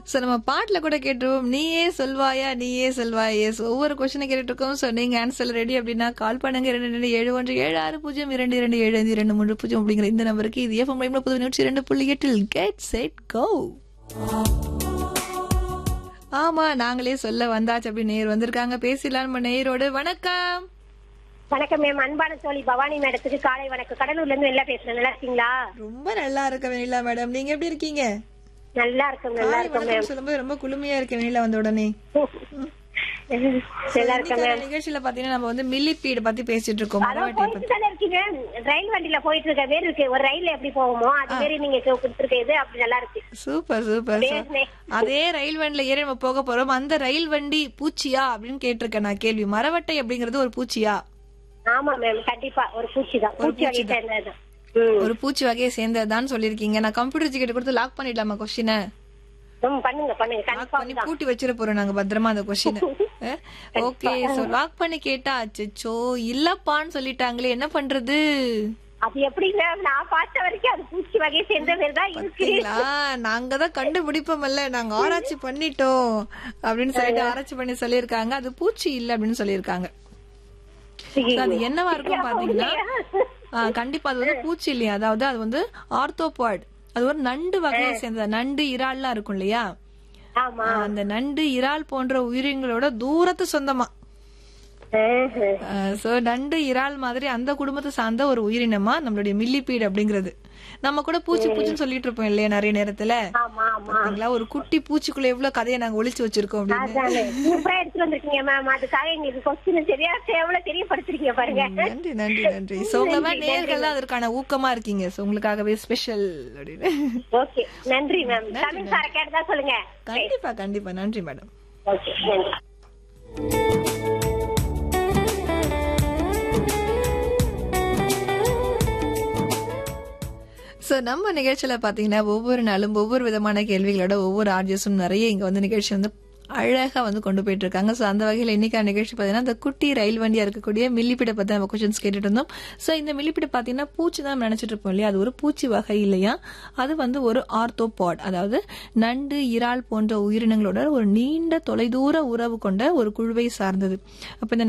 So நம்ம பாட்டுல கூட கேட்டுருவோம் நீயே சொல்வாயா நீயே சொல்வாயா எஸ் ஒவ்வொரு கொஸ்டினை கேட்டுட்டு இருக்கோம் சோ நீங்க ஆன்சர் ரெடி அப்படின்னா கால் பண்ணுங்க இரண்டு ரெண்டு ஏழு ஒன்று ஏழு ஆறு பூஜ்ஜியம் இரண்டு இரண்டு ஏழு ஐந்து இரண்டு மூன்று பூஜ்ஜியம் அப்படிங்கிற இந்த நம்பருக்கு இது எஃப்எம் ரைம்ல புது நூற்றி இரண்டு புள்ளி எட்டில் கெட் செட் கோ ஆமா நாங்களே சொல்ல வந்தாச்சு அப்படி நேர் வந்திருக்காங்க பேசலாம் நம்ம நேரோடு வணக்கம் வணக்கம் மேம் அன்பான தோழி பவானி மேடத்துக்கு காலை வணக்கம் கடலூர்ல இருந்து வெளில பேசுறேன் நல்லா இருக்கீங்களா ரொம்ப நல்லா இருக்க வெனிலா மேடம் நீங்க எப்படி இருக்கீங்க நல்லா இருக்கும் நல்லா காலை இருக்கும் வணக்கம் சொல்லும்போது ரொம்ப குளுமையா இருக்க வெனிலா வந்த உடனே நல்லா இருக்கும் இன்னைக்கான நிகழ்ச்சியில பாத்தீங்கன்னா நம்ம வந்து மில்லிப்பீடு பத்தி பேசிட்டு இருக்கோம் அதான் மரவட்டை பத்தி போயிட்டு தானே இருக்கீங்க ரயில் வண்டியில போயிட்டு இருக்க வேறு இருக்கு ஒரு ரயில்ல எப்படி போகுமோ அது மாரி நீங்க கொடுத்துருக்க இது அப்படி நல்லா இருக்கு சூப்பர் சூப்பர் பேசுனே. அதே ரயில் வண்டில ஏறி நம்ம போக போறோம் அந்த ரயில் வண்டி பூச்சியா அப்படின்னு கேட்டிருக்கேன் நான் கேள்வி மரவட்டை அப்படிங்கறது ஒரு பூச்சியா ஆமா மேம் கண்டிப்பா ஒரு பூச்சி தான் பூச்சி வகை சேர்ந்தது ம் ஒரு பூச்சி வகையை சேர்ந்ததுதான் சொல்லிருக்கீங்க நான் கம்ப்யூட்டர் டிக்கெட் கொடுத்து லாக் பண்ணிடலாமா கொஸ்டினை ம், பண்ணுங்க பண்ணுங்க லாக் கன்ஃபார்ம் பண்ணி பூட்டி வச்சிட போறோம் நாங்க பத்திரமா அந்த கொஸ்டின் ஓகே சோ லாக் பண்ணி கேட்டா அச்சோ இல்லப்பான்னு சொல்லிட்டாங்களே என்ன பண்றது அது எப்படி மேம் நான் பார்த்த வரைக்கும் அது பூச்சி வகையை சேர்ந்த மாதிரி தான் இருக்கு பாத்தீங்களா நாங்க தான் கண்டுபிடிப்போம்ல நாங்க ஆராய்ச்சி பண்ணிட்டோம் அப்படின்னு சொல்லிட்டு ஆராய்ச்சி பண்ணி சொல்லியிருக்காங்க அது பூச்சி இல்ல அப்படின்னு சொல்லியிருக்காங்க So, அது என்னவா இருக்கும் பாத்தீங்கன்னா ஆ, கண்டிப்பா அது வந்து பூச்சி இல்லையா அதாவது அது வந்து ஆர்த்தோபாய்டு அது ஒரு நண்டு வகையை சேர்ந்தது நண்டு இறால்லாம் இருக்கும் இல்லையா ஆமா ஆ, அந்த நண்டு இறால் போன்ற உயிரினங்களோட தூரத்து சொந்தமா ஆஹ். சோ நண்டு இறால் மாதிரி அந்த குடும்பத்தை சார்ந்த ஒரு உயிரினமா நம்மளுடைய மில்லிபீடு அப்படிங்கிறது நம்ம கூட பூச்சி பூச்சின்னு சொல்லிட்டு இருப்போம் இல்லையா நிறைய நேரத்துல ஆமா ஆமா பாத்தீங்களா ஒரு குட்டி பூச்சிக்குள்ள எவ்வளவு கதையை நாங்க ஒளிச்சு வச்சிருக்கோம் அப்படின்னு அதானே சூப்பரா எடுத்துட்டு வந்திருக்கீங்க மேம் அதுக்காக எங்களுக்கு கொஸ்டின் சரியா எவ்வளவு தெரியப்படுத்திருக்கீங்க பாருங்க நன்றி நன்றி நன்றி சோ உங்க மாதிரி நேர்கள் தான் அதற்கான ஊக்கமா இருக்கீங்க சோ உங்களுக்காகவே ஸ்பெஷல் அப்படின்னு ஓகே நன்றி மேம் தமிழ் சார கேட்டதா சொல்லுங்க கண்டிப்பா கண்டிப்பா நன்றி மேடம் ஓகே நன்றி சோ நம்ம நிகழ்ச்சியில பாத்தீங்கன்னா ஒவ்வொரு நாளும் ஒவ்வொரு விதமான கேள்விகளோட ஒவ்வொரு ஆர்ஜியஸும் நிறைய இங்க வந்து நிகழ்ச்சி வந்து அழகா வந்து கொண்டு போயிட்டு இருக்காங்க சோ அந்த வகையில இன்னைக்கான நிகழ்ச்சி பாத்தீங்கன்னா அந்த குட்டி ரயில் வண்டியா இருக்கக்கூடிய மில்லிப்பிட பத்தி நம்ம கொஸ்டின்ஸ் கேட்டுட்டு இருந்தோம் சோ இந்த மில்லிப்பிட பாத்தீங்கன்னா பூச்சி தான் நம்ம நினைச்சிட்டு இருப்போம் இல்லையா அது ஒரு பூச்சி வகை இல்லையா அது வந்து ஒரு ஆர்த்தோபாட் அதாவது நண்டு இறால் போன்ற உயிரினங்களோட ஒரு நீண்ட தொலைதூர உறவு கொண்ட ஒரு குழுவை சார்ந்தது அப்ப இந்த